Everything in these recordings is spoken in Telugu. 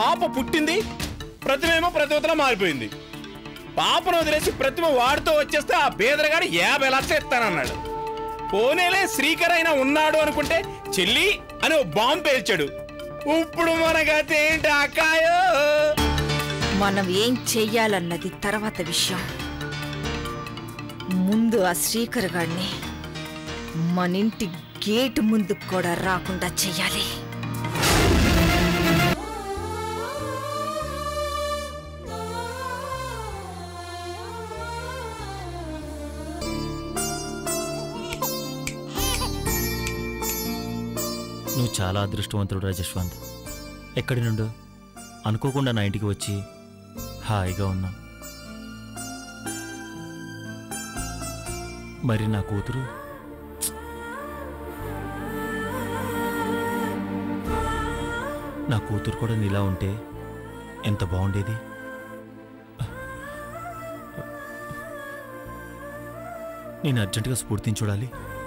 పాప పుట్టింది ప్రతిమేమో ప్రతివతలా మారిపోయింది పాపను వదిలేసి ప్రతిమ వాడితో వచ్చేస్తే ఆ బేదరగాడు యాభై లక్షలు ఇస్తానన్నాడు పోనేలే శ్రీకర్ అయినా ఉన్నాడు అనుకుంటే చెల్లి అని ఓ బాంబు పేల్చాడు ఇప్పుడు మన గతి ఏంటి అక్కాయో మనం ఏం చెయ్యాలన్నది తర్వాత విషయం ముందు ఆ శ్రీకర్ గాడిని మన ఇంటి గేటు ముందు కూడా రాకుండా చెయ్యాలి నువ్వు చాలా అదృష్టవంతుడు రాజశ్వంత్ ఎక్కడి నుండో అనుకోకుండా నా ఇంటికి వచ్చి హాయిగా ఉన్నా మరి నా కూతురు నా కూతురు కూడా నీలా ఉంటే ఎంత బాగుండేది నేను అర్జెంటుగా స్ఫూర్తిని చూడాలి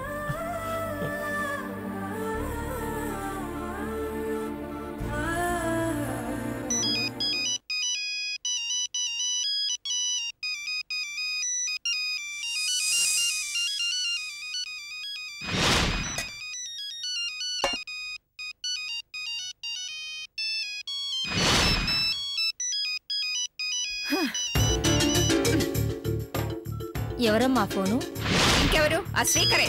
ఎవరమ్మా ఫోను ఇంకెవరు ఆ శ్రీకరే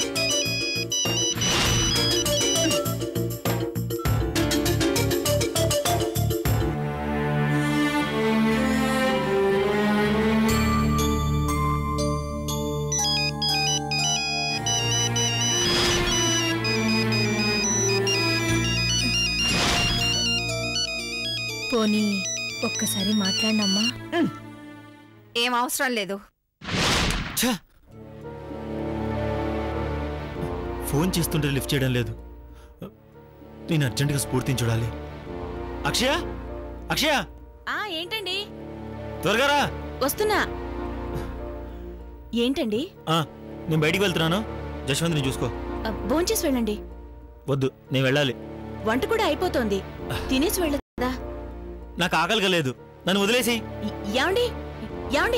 పోనీ ఒక్కసారి మాట్లాడినమ్మా ఏం అవసరం లేదు ఛ! ఫోన్ చేస్తుంటే లిఫ్ట్ చేయడం లేదు నేను అర్జెంటుగా స్ఫూర్తిని చూడాలి అక్షయ అక్షయ ఆ ఏంటండి త్వరగా రా వస్తున్నా ఏంటండి ఆ, నేను బయటికి వెళ్తున్నాను జశ్వంత్ని చూసుకో ఆ, భోంచేసి వెళ్ళండి వద్దు నేను వెళ్ళాలి వంట కూడా అయిపోతోంది తినేసి వెళ్ళదా నాకు ఆకలిగా లేదు నన్ను వదిలేసి యాండి యాండి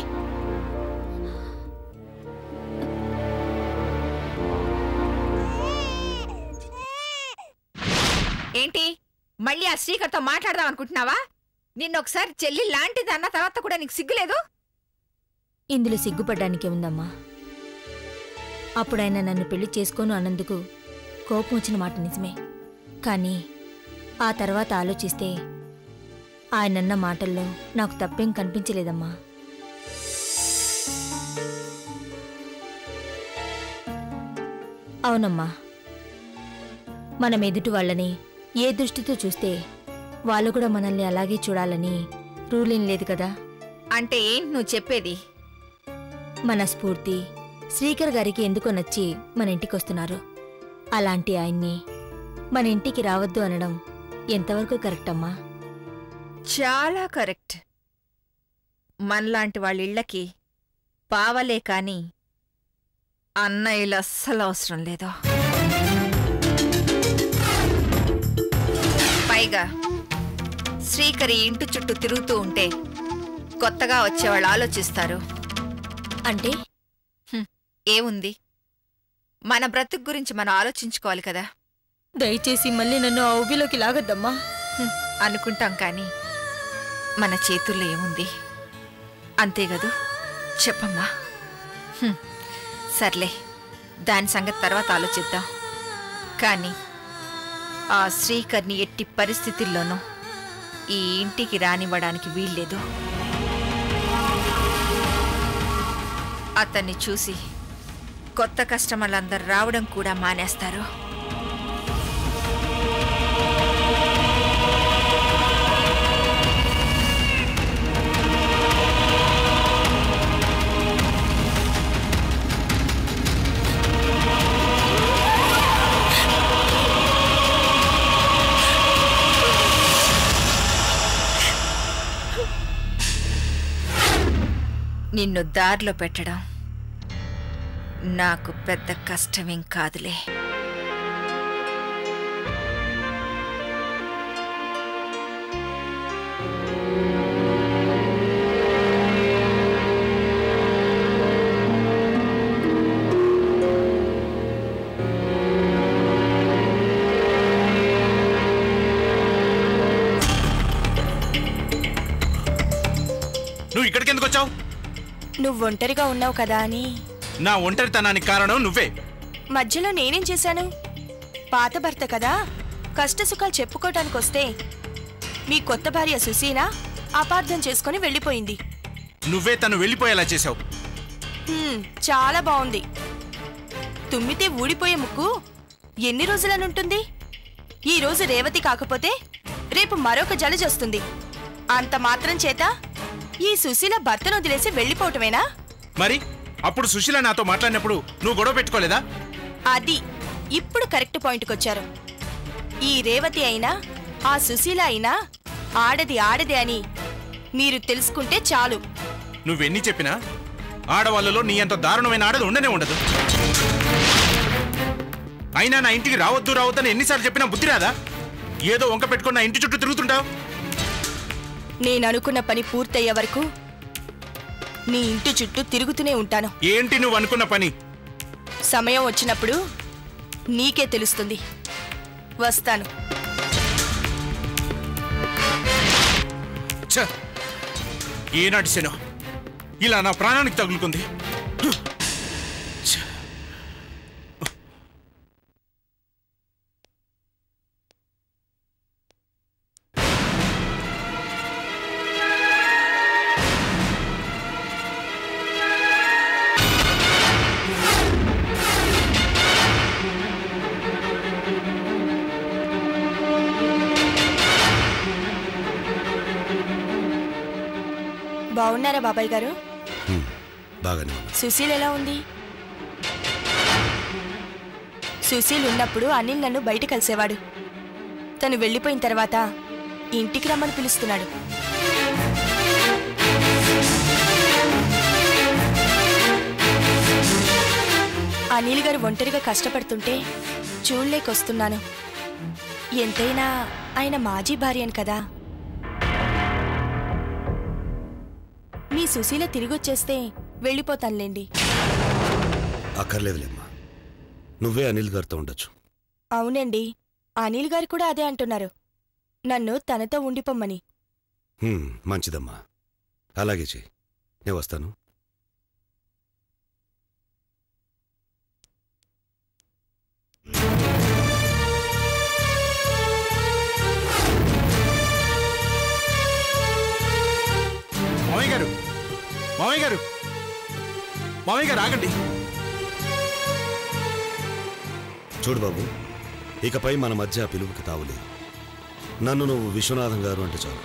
ఏంటి మళ్ళీ ఆ శ్రీకర్తో మాట్లాడదాం అనుకుంటున్నావా నిన్నొకసారి చెల్లి లాంటిది అన్న తర్వాత కూడా నీకు సిగ్గులేదు ఇందులో సిగ్గుపడ్డానికే ఉందమ్మా అప్పుడు ఆయన నన్ను పెళ్లి చేసుకోను అన్నందుకు కోపం వచ్చిన మాట నిజమే కానీ ఆ తర్వాత ఆలోచిస్తే ఆయనన్న మాటల్లో నాకు తప్పేం కనిపించలేదమ్మా అవునమ్మా మనం ఎదుటి వాళ్ళని ఏ దృష్టితో చూస్తే వాళ్ళు కూడా మనల్ని అలాగే చూడాలని రూల్ ఏం లేదు కదా అంటే ఏంటి నువ్వు చెప్పేది మన స్ఫూర్తి శ్రీకర్ గారికి ఎందుకో నచ్చి మన ఇంటికి వస్తున్నారు అలాంటి ఆయన్ని మన ఇంటికి రావద్దు అనడం ఎంతవరకు కరెక్ట్ అమ్మా చాలా కరెక్ట్ మనలాంటి వాళ్ళ ఇళ్ళకి పావలే కాని అన్నయ్యలు అస్సలు అవసరం లేదు పైగా శ్రీకరి ఇంటి చుట్టూ తిరుగుతూ ఉంటే కొత్తగా వచ్చేవాళ్ళు ఆలోచిస్తారు అంటే ఏముంది మన బ్రతుకు గురించి మనం ఆలోచించుకోవాలి కదా దయచేసి మళ్ళీ నన్ను ఆ ఊబిలోకి లాగద్దమ్మా హ్మ్, అనుకుంటాం కానీ మన చేతుల్లో ఏముంది అంతే గదు చెప్పమ్మా హ్మ్, సర్లే దాని సంగతి తర్వాత ఆలోచిద్దాం కానీ ఆ శ్రీకర్ని ఎట్టి పరిస్థితుల్లోనూ ఈ ఇంటికి రానివ్వడానికి వీల్లేదు అతన్ని చూసి కొత్త కస్టమర్లందరూ రావడం కూడా మానేస్తారు నిన్ను దారిలో పెట్టడం నాకు పెద్ద కష్టమేం కాదులే నువ్వు ఒంటరిగా ఉన్నావు కదా అని నా ఒంటరితనానికి కారణం నువ్వే మధ్యలో నేనేం చేశాను పాత భర్త కదా కష్ట సుఖాలు చెప్పుకోవటానికి వస్తే మీ కొత్త భార్య సుశీల అపార్థం చేసుకుని వెళ్ళిపోయింది నువ్వే తను వెళ్ళిపోయేలా చేసావు హ్మ్, చాలా బాగుంది తుమ్మితే ఊడిపోయే ముక్కు ఎన్ని రోజులనుంటుంది ఈ రోజు రేవతి కాకపోతే రేపు మరొక జలజ వస్తుంది అంత మాత్రం చేత ఈ సుశీల భర్తను వదిలేసి వెళ్ళిపోవటమేనా మరి అప్పుడు సుశీల నాతో మాట్లాడినప్పుడు నువ్వు గొడవ పెట్టుకోలేదా అది ఇప్పుడు కరెక్ట్ పాయింట్కి వచ్చారు ఈ రేవతి అయినా ఆ సుశీల అయినా ఆడది ఆడది అని మీరు తెలుసుకుంటే చాలు నువ్వెన్ని చెప్పినా ఆడవాళ్ళలో నీ అంత దారుణమైన ఆడది ఉండనే ఉండదు అయినా నా ఇంటికి రావద్దు రావద్దని ఎన్నిసార్లు చెప్పినా బుద్ధి రాదా ఏదో వంక పెట్టుకుని నా ఇంటి చుట్టూ తిరుగుతుంటావు నేను అనుకున్న పని పూర్తయ్యే వరకు నీ ఇంటి చుట్టూ తిరుగుతూనే ఉంటాను ఏంటి నువ్వు అనుకున్న పని సమయం వచ్చినప్పుడు నీకే తెలుస్తుంది వస్తాను ఛ! ఏనాటి శనో ఇలా నా ప్రాణానికి తగులుకుంది ఛ! బాగున్నారా బాబాయ్ గారు బాగానే ఉన్నా సుశీల్ ఎలా ఉంది సుశీల్ ఉన్నప్పుడు అనిల్ నన్ను బయట కలిసేవాడు తను వెళ్ళిపోయిన తర్వాత ఇంటికి రమ్మని పిలుస్తున్నాడు అనిల్ గారు ఒంటరిగా కష్టపడుతుంటే చూడలేకొస్తున్నాను ఎంతైనా ఆయన మాజీ భార్యను కదా మీ సుశీల తిరిగొచ్చేస్తే వెళ్ళిపోతానులేండి అక్కర్లేదులేమ్మా నువ్వే అనిల్ గారితో ఉండొచ్చు అవునండి అనిల్ గారు కూడా అదే అంటున్నారు నన్ను తనతో ఉండిపోమ్మని హ్మ్, మంచిదమ్మా అలాగే చెయ్యి నేను వస్తాను మామయ్య గారు మామయ్య గారు మామయ్య గారు ఆగండి చూడు బాబు ఇకపై మన మధ్య ఆ పిలుపుకి తావులేదు నన్ను నువ్వు విశ్వనాథం గారు అంటే చాలు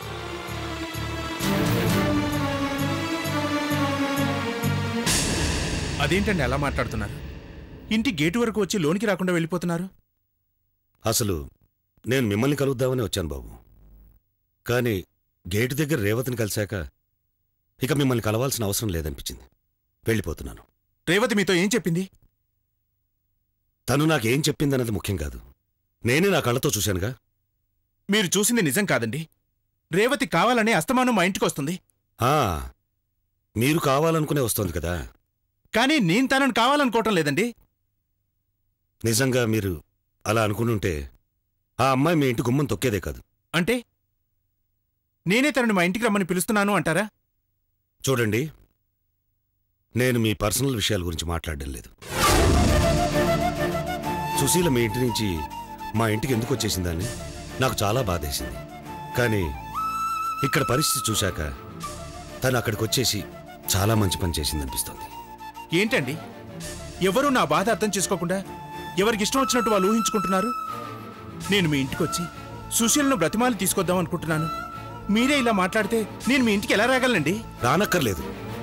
అదేంటండి అలా మాట్లాడుతున్నారు ఇంటి గేటు వరకు వచ్చి లోనికి రాకుండా వెళ్ళిపోతున్నారు అసలు నేను మిమ్మల్ని కలుద్దామని వచ్చాను బాబు కానీ గేటు దగ్గర రేవతిని కలిశాక ఇక మిమ్మల్ని కలవాల్సిన అవసరం లేదనిపించింది వెళ్ళిపోతున్నాను రేవతి మీతో ఏం చెప్పింది తను నాకేం చెప్పిందన్నది ముఖ్యం కాదు నేనే నా కళ్ళతో చూశానుగా మీరు చూసింది నిజం కాదండి రేవతి కావాలనే అస్తమానం మా ఇంటికి వస్తుంది ఆ మీరు కావాలనుకునే వస్తోంది కదా కానీ నేను తనను కావాలనుకోవటం లేదండి నిజంగా మీరు అలా అనుకునుంటే ఆ అమ్మాయి మీ ఇంటి గుమ్మం తొక్కేదే కాదు అంటే నేనే తనని మా ఇంటికి రమ్మని పిలుస్తున్నాను అంటారా చూడండి నేను మీ పర్సనల్ విషయాల గురించి మాట్లాడడం లేదు సుశీల మీ ఇంటి నుంచి మా ఇంటికి ఎందుకు వచ్చేసిందని నాకు చాలా బాధేసింది కానీ ఇక్కడ పరిస్థితి చూశాక తను అక్కడికి వచ్చేసి చాలా మంచి పని చేసిందనిపిస్తోంది ఏంటండి ఎవరూ నా బాధ అర్థం చేసుకోకుండా ఎవరికి ఇష్టం వచ్చినట్టు వాళ్ళు ఊహించుకుంటున్నారు నేను మీ ఇంటికి వచ్చి సుశీలను బ్రతిమాలి తీసుకొద్దాం అనుకుంటున్నాను మీరే ఇలా మాట్లాడితే నేను మీ ఇంటికి ఎలా రాగలనండి రానక్కర్లేదు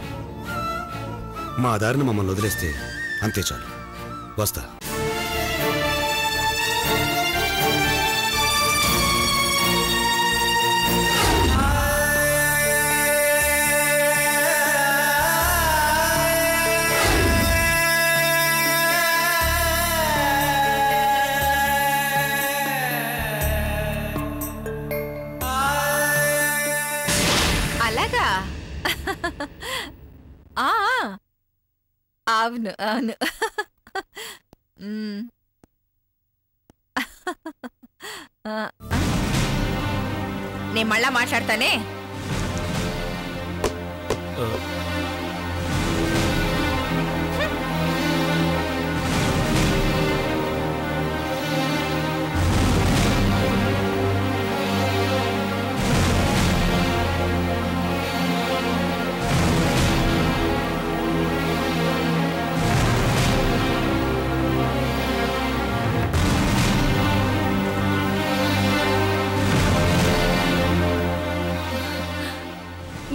మా దారిని మమ్మల్ని వదిలేస్తే అంతే చాలు వస్తా అలాగా ఆ, ఆ. అవును అవును మ్మ్. ఆ, ఆ. నేను మళ్ళా మాట్లాడతానే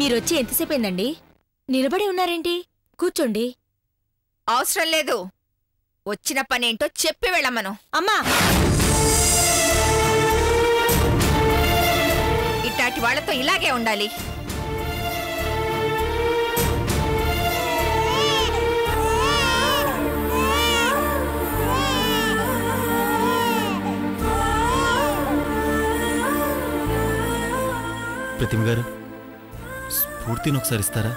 మీరొచ్చి ఎంతసేపు అయిందండి నిలబడి ఉన్నారేంటి కూర్చోండి అవసరం లేదు వచ్చిన పనేంటో చెప్పి వెళ్ళమను అమ్మా ఇట్లాంటి వాళ్ళతో ఇలాగే ఉండాలి ప్రతిమ గారు స్ఫూర్తిని ఒకసారి ఇస్తారా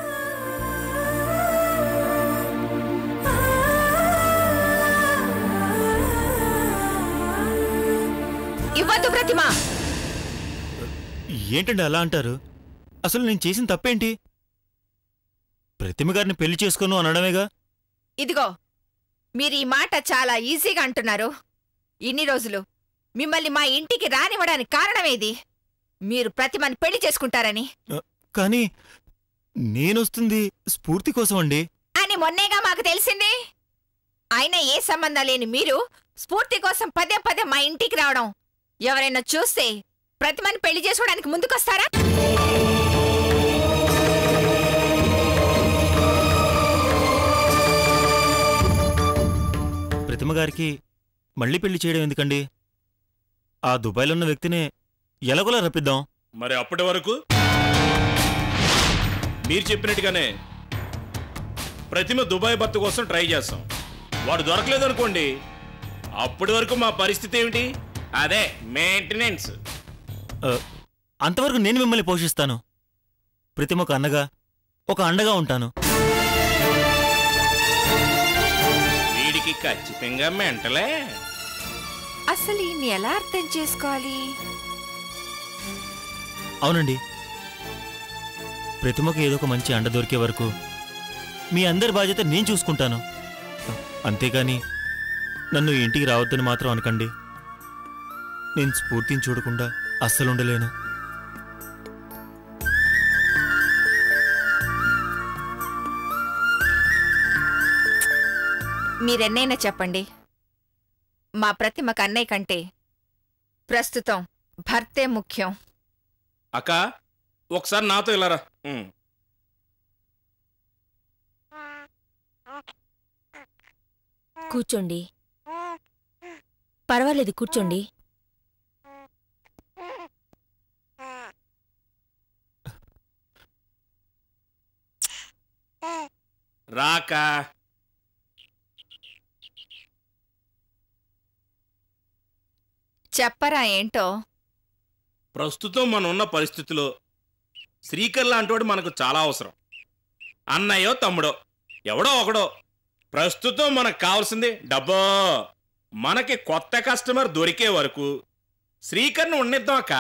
ఇవ్వద్దు ప్రతిమ ఏంటండి అలా అంటారు అసలు నేను చేసిన తప్పేంటి ప్రతిమ గారిని పెళ్లి చేసుకోను అనడమేగా ఇదిగో మీరు ఈ మాట చాలా ఈజీగా అంటున్నారు ఇన్ని రోజులు మిమ్మల్ని మా ఇంటికి రానివ్వడానికి కారణమేది మీరు ప్రతిమని పెళ్లి చేసుకుంటారని కానీ నేనొస్తుంది స్ఫూర్తి కోసం అండి అని మొన్నేగా మాకు తెలిసింది అయినా ఏ సంబంధం లేని మీరు స్ఫూర్తి కోసం పదే పదే మా ఇంటికి రావడం ఎవరైనా చూస్తే ప్రతిమని పెళ్లి చేసుకోవడానికి ముందుకొస్తారా ప్రతిమ గారికి మళ్ళీ పెళ్లి చేయడం ఎందుకండి ఆ దుబాయ్లో ఉన్న వ్యక్తినే ఎలాగోలా రప్పిద్దాం మరి అప్పటి వరకు మీరు చెప్పినట్టుగానే ప్రతిమ దుబాయ్ భర్త కోసం ట్రై చేస్తాం వాడు దొరకలేదు అనుకోండి అప్పటి వరకు మా పరిస్థితి ఏమిటి అదే మెయింటెనెన్స్ ఆ, అంతవరకు నేను మిమ్మల్ని పోషిస్తాను ప్రతిమ ఒక అన్నగా ఒక అండగా ఉంటాను వీడికి ఖచ్చితంగా మెంటలే అసలు ఈయన్ని ఎలా అర్థం చేసుకోవాలి అవునండి ప్రతిమకు ఏదో ఒక మంచి అండ దొరికే వరకు మీ అందరి బాధ్యత నేను చూసుకుంటాను అంతేగాని నన్ను ఈ ఇంటికి రావద్దని మాత్రం అనకండి నేను స్ఫూర్తిని చూడకుండా అస్సలు ఉండలేను మీరెన్నైనా చెప్పండి మా ప్రతిమ కన్నయ్య కంటే ప్రస్తుతం భర్తే ముఖ్యం అక్క ఒకసారి నాతో ఇలారా ఉమ్. కూర్చోండి పర్వాలేదు కూర్చోండి రాకా చెప్పరా ఏంటో ప్రస్తుతం మనం ఉన్న పరిస్థితిలో శ్రీకర్ లాంటివాడు మనకు చాలా అవసరం అన్నయ్యో తమ్ముడో ఎవడో ఒకడో ప్రస్తుతం మనకు కావాల్సింది డబ్బో మనకి కొత్త కస్టమర్ దొరికే వరకు శ్రీకర్ని ఉండనిద్దాం అక్క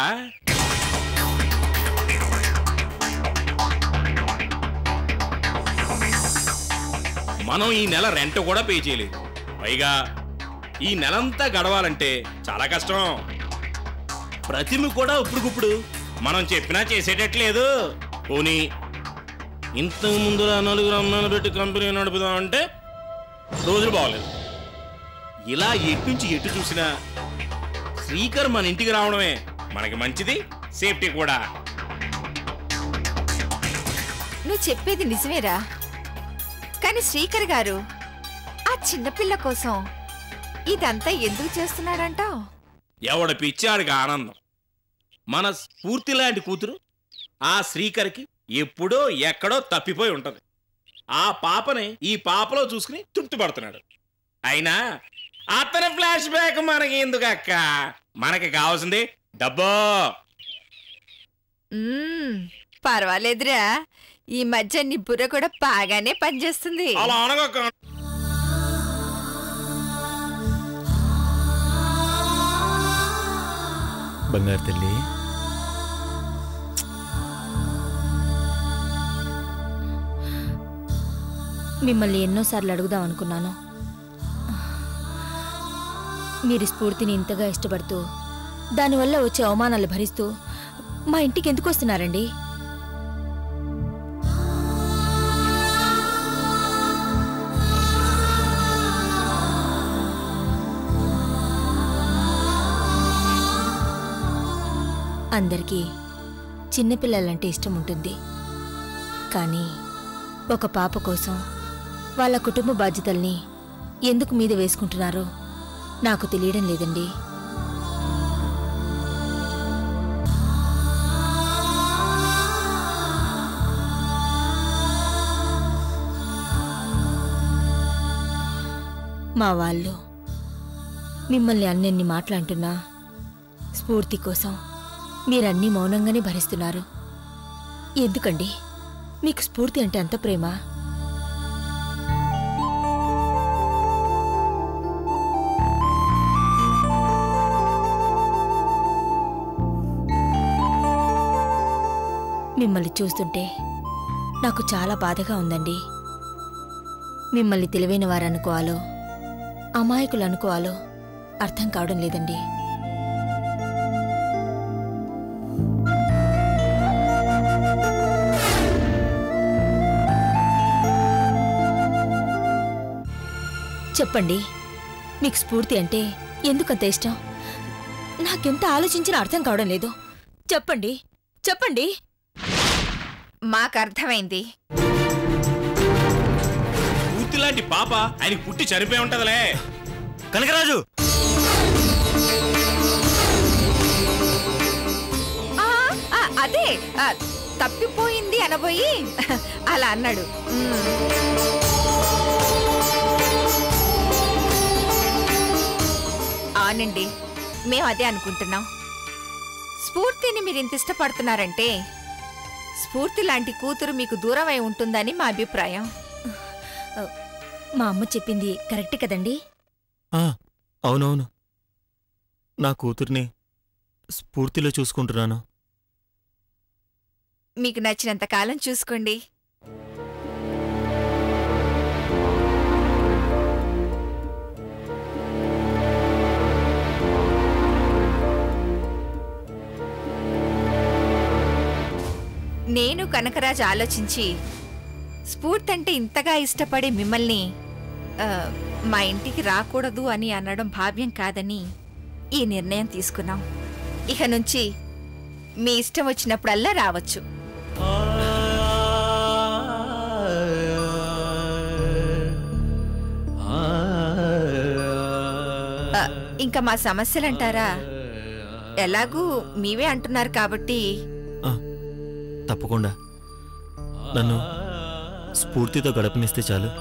మనం ఈ నెల రెంట్ కూడా పే చేయలేదు పైగా ఈ నెలంతా గడవాలంటే చాలా కష్టం ప్రతిమ కూడా ఇప్పుడుకిప్పుడు మనం చెప్పినా చేసేటట్లేదు పోనీ ఇంత ముందులా నలుగురు అమ్మాయిలు పెట్టి కంపెనీ నడుపుదాం అంటే రోజులు బాగలేదు ఇలా ఎటు నుంచి ఎటు చూసినా శ్రీకర్ మన ఇంటికి రావడమే మనకి మంచిది సేఫ్టీ కూడా నువ్వు చెప్పేది నిజమేరా కానీ శ్రీకర్ గారు ఆ చిన్నపిల్ల కోసం ఇదంతా ఎందుకు చేస్తున్నాడంటావు ఎవడ పిచ్చాడికి ఆనందం మన స్ఫూర్తి లాంటి కూతురు ఆ శ్రీకర్కి ఎప్పుడో ఎక్కడో తప్పిపోయి ఉంటది ఆ పాపని ఈ పాపలో చూసుకుని తృప్తిపడుతున్నాడు అయినా అతని ఫ్లాష్ బ్యాక్ మనకి ఎందుకు అక్క మనకి కావాల్సింది డబ్బో మ్మ్, పర్వాలేదురా ఈ మధ్య నీ బుర్ర కూడా బాగానే పనిచేస్తుంది అలా అనగక్క బంగారు తల్లి మిమ్మల్ని ఎన్నోసార్లు అడుగుదాం అనుకున్నాను మీరు స్ఫూర్తిని ఇంతగా ఇష్టపడుతూ దానివల్ల వచ్చే అవమానాలు భరిస్తూ మా ఇంటికి ఎందుకు వస్తున్నారండి అందరికీ చిన్నపిల్లలంటే ఇష్టం ఉంటుంది కానీ ఒక పాప కోసం వాళ్ళ కుటుంబ బాధ్యతల్ని ఎందుకు మీద వేసుకుంటున్నారో నాకు తెలియడం లేదండి మా వాళ్ళు మిమ్మల్ని అన్నెన్ని మాట్లాంటున్నా స్ఫూర్తి కోసం మీరన్నీ మౌనంగానే భరిస్తున్నారు ఎందుకండి మీకు స్ఫూర్తి అంటే అంత ప్రేమ మిమ్మల్ని చూస్తుంటే నాకు చాలా బాధగా ఉందండి మిమ్మల్ని తెలివైన వారు అనుకోవాలో అమాయకులు అనుకోవాలో అర్థం కావడం లేదండి చెప్పండి మీకు స్ఫూర్తి అంటే ఎందుకంత ఇష్టం నాకెంత ఆలోచించినా అర్థం కావడం లేదు చెప్పండి చెప్పండి మాకు అర్థమైంది పూర్తిలాంటి పాప ఆయనకి పుట్టి చనిపోయి ఉంటదిలే కనకరాజు ఆ, ఆ, అదే ఆ, తప్పిపోయింది అనబోయి అలా అన్నాడు మ్మ్. అవునండి మేము అదే అనుకుంటున్నాం స్ఫూర్తిని మీరు ఇంత ఇష్టపడుతున్నారంటే స్ఫూర్తి లాంటి కూతురు మీకు దూరం అయి ఉంటుందని మా అభిప్రాయం మా అమ్మ చెప్పింది కరెక్ట్ కదండి ఆ, అవునవును నా కూతుర్ని స్ఫూర్తిలో చూసుకుంటున్నాను మీకు నచ్చినంత కాలం చూసుకోండి నేను కనకరాజు ఆలోచించి స్ఫూర్తి అంటే ఇంతగా ఇష్టపడే మిమ్మల్ని ఆ, మా ఇంటికి రాకూడదు అని అనడం భావ్యం కాదని ఈ నిర్ణయం తీసుకున్నాం ఇక నుంచి మీ ఇష్టం వచ్చినప్పుడల్లా రావచ్చు ఆ, ఇంకా మా సమస్యలంటారా ఎలాగూ మీవే అంటున్నారు కాబట్టి ఆ, తప్పకుండా నన్ను స్ఫూర్తితో గడపనిస్తే చాలు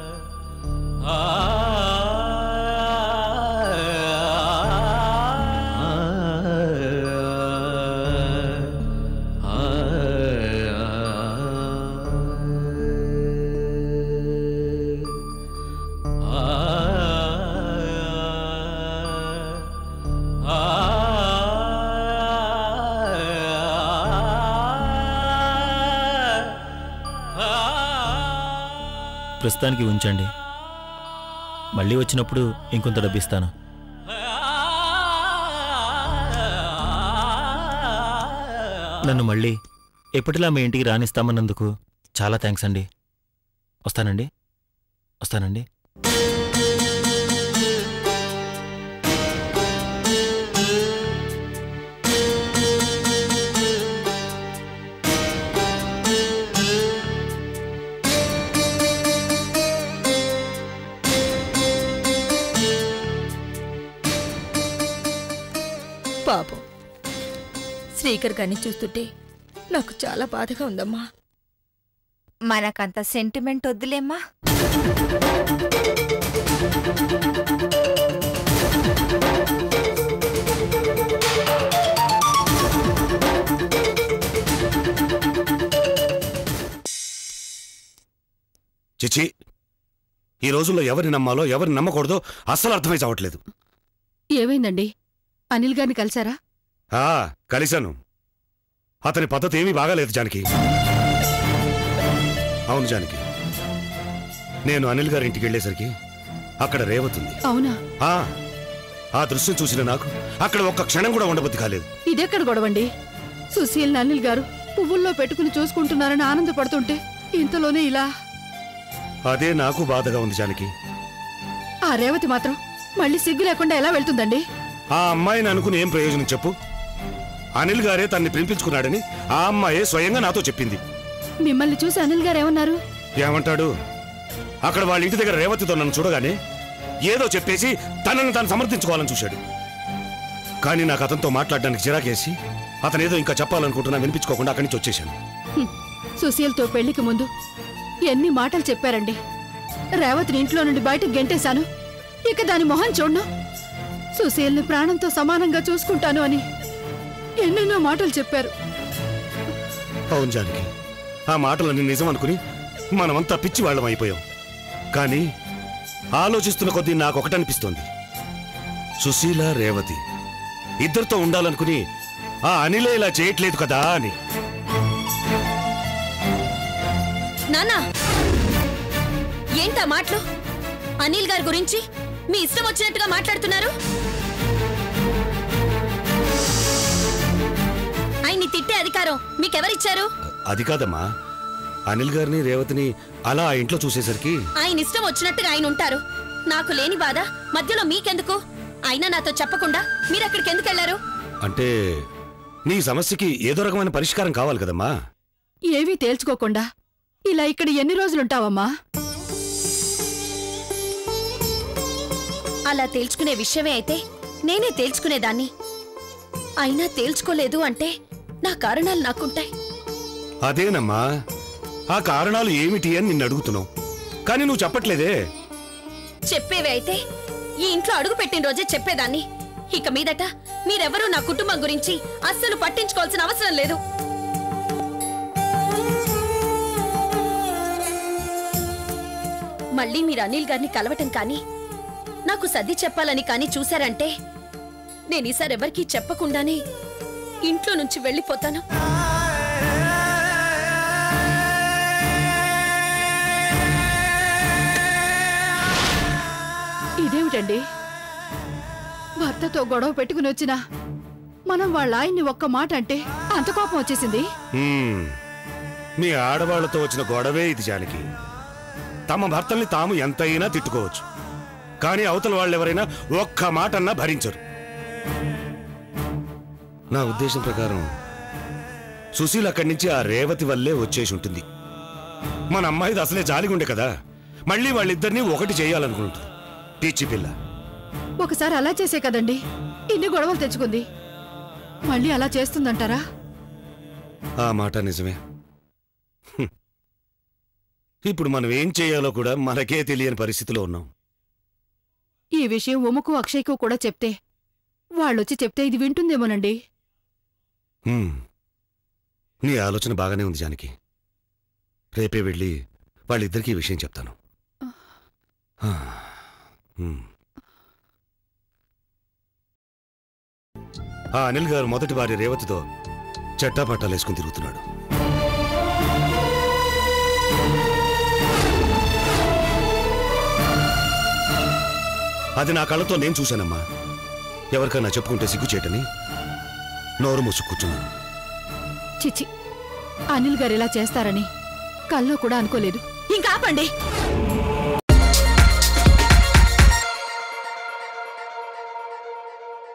ప్రస్తుతానికి ఉంచండి మళ్ళీ వచ్చినప్పుడు ఇంకొంత డబ్బిస్తాను నన్ను మళ్ళీ ఎప్పటిలా మీ ఇంటికి రానిస్తామన్నందుకు చాలా థ్యాంక్స్ అండి వస్తానండి వస్తానండి పాపం శ్రీకర్ గారిని చూస్తుంటే నాకు చాలా బాధగా ఉందమ్మా మనకంత సెంటిమెంట్ వద్దులేమ్మా చిచి ఈ రోజుల్లో ఎవరిని నమ్మాలో ఎవరిని నమ్మకూడదో అస్సలు అర్థమై చావట్లేదు ఏమైందండి అనిల్ గారిని కలిశారా ఆ కలిశాను అతని పద్ధతి ఏమీ బాగాలేదు జానకి అవును జానకి నేను అనిల్ గారి ఇంటికి వెళ్ళేసరికి అక్కడ రేవతుంది అవునా ఆ ఆ దృశ్యం చూసిన నాకు అక్కడ ఒక్క క్షణం కూడా ఉండబుద్ధి కాలేదు ఇదెక్కడ గొడవండి సుశీల్ అనిల్ గారు పువ్వుల్లో పెట్టుకుని చూసుకుంటున్నారని ఆనందపడుతుంటే ఇంతలోనే ఇలా అదే నాకు బాధగా ఉంది జానకి ఆ రేవతి మాత్రం మళ్ళీ సిగ్గు లేకుండా ఎలా వెళ్తుందండి ఆ అమ్మాయిని అనుకుని ఏం ప్రయోజనం చెప్పు అనిల్ గారే తన్ని ప్రేమించుకున్నాడని ఆ అమ్మాయే స్వయంగా నాతో చెప్పింది మిమ్మల్ని చూసి అనిల్ గారు ఏమన్నారు ఏమంటాడు అక్కడ వాళ్ళ ఇంటి దగ్గర రేవతితో నన్ను చూడగానే ఏదో చెప్పేసి తనని తాను సమర్థించుకోవాలని చూశాడు కానీ నాకు అతనితో మాట్లాడడానికి చిరాకేసి అతను ఏదో ఇంకా చెప్పాలనుకుంటున్నా వినిపించుకోకుండా అక్కడి నుంచి వచ్చేసాను హ్మ్. సుశీల్తో పెళ్లికి ముందు ఎన్ని మాటలు చెప్పారండి రేవతిని ఇంట్లో నుండి బయటకు గెంటేశాను ఇక దాని మొహం చూడను సుశీల్ని ప్రాణంతో సమానంగా చూసుకుంటాను అని ఎన్నెన్నో మాటలు చెప్పారు అవును జానకి ఆ మాటలన్నీ నిజం అనుకుని మనమంతా పిచ్చి వాళ్ళం అయిపోయాం కానీ ఆలోచిస్తున్న కొద్దీ నాకు ఒకటనిపిస్తోంది సుశీల రేవతి ఇద్దరితో ఉండాలనుకుని ఆ అనిలే ఇలా చేయట్లేదు కదా అని నాన్నా ఏంటా మాటలు అనిల్ గారి గురించి మీ ఇష్టం వచ్చినట్టుగా మాట్లాడుతున్నారు ఆయన్ని తిట్టే అధికారం మీకెవరిచ్చారు అది కాదమ్మా అనిల్ గారిని రేవతిని అలా ఆ ఇంట్లో చూసేసరికి ఆయన ఇష్టం వచ్చినట్టుగా ఆయన ఉంటారు నాకు లేని బాధ మధ్యలో మీకెందుకు అయినా నాతో చెప్పకుండా మీరు అక్కడికి ఎందుకు వెళ్లారు అంటే నీ సమస్యకి ఏదో రకమైన పరిష్కారం కావాలి కదమ్మా ఏవీ తేల్చుకోకుండా ఇలా ఇక్కడ ఎన్ని రోజులుంటావమ్మా అలా తేల్చుకునే విషయమే అయితే నేనే తేల్చుకునేదాన్ని అయినా తేల్చుకోలేదు అంటే నా కారణాలు నాకుంటాయి అదేనమ్మా ఆ కారణాలు ఏమిటి అని నిన్ను అడుగుతున్నావు కానీ నువ్వు చెప్పట్లేదే చెప్పేవి అయితే ఈ ఇంట్లో అడుగు పెట్టిన రోజే చెప్పేదాన్ని ఇక మీదట మీరెవరూ నా కుటుంబం గురించి అస్సలు పట్టించుకోవాల్సిన అవసరం లేదు మళ్ళీ మీరు అనిల్ గారిని కలవటం కానీ నాకు సర్ది చెప్పాలని కానీ చూశారంటే నేను ఈసారి ఎవరికీ చెప్పకుండానే ఇంట్లో నుంచి వెళ్ళిపోతాను ఇదేమిటండి భర్తతో గొడవ పెట్టుకుని వచ్చినా మనం వాళ్ళ ఆయన్ని ఒక్క మాట అంటే అంత కోపం వచ్చేసింది హ్మ్. మీ ఆడవాళ్లతో వచ్చిన గొడవే ఇది జానకి తమ భర్తల్ని తాము ఎంతైనా తిట్టుకోవచ్చు కానీ అవతల వాళ్ళు ఎవరైనా ఒక్క మాట అన్నా భరించరు నా ఉద్దేశం ప్రకారం సుశీల్ అక్కడి నుంచి ఆ రేవతి వల్లే వచ్చేసి ఉంటుంది మన అమ్మాయిది అసలే జాలిగుండే కదా మళ్ళీ వాళ్ళిద్దరినీ ఒకటి చేయాలనుకుంటుంది పిచ్చి పిల్ల ఒకసారి అలా చేసే కదండి ఇన్ని గొడవలు తెచ్చుకుంది మళ్ళీ అలా చేస్తుందంటారా ఆ మాట నిజమే హ్మ్. ఇప్పుడు మనం ఏం చేయాలో కూడా మనకే తెలియని పరిస్థితిలో ఉన్నాం ఈ విషయం ఉమకు అక్షయ్కు కూడా చెప్తే వాళ్ళొచ్చి చెప్తే ఇది వింటుందేమోనండి హ్మ్. నీ ఆలోచన బాగానే ఉంది జానకి రేపే వెళ్ళి వాళ్ళిద్దరికీ ఈ విషయం చెప్తాను ఆ. హ్మ్. ఆ అనిల్ గారు మొదటి భార్య రేవతితో చెట్టాపట్టాలు వేసుకుని తిరుగుతున్నాడు అది నా కళ్ళతో నేను చూశానమ్మా ఎవరికైనా చెప్పుకుంటే సిగ్గుచేటని నోరు మూసు కూర్చున్నాను చిచి అనిల్ గారు ఇలా చేస్తారని కల్లో కూడా అనుకోలేదు ఇంకా ఆపండి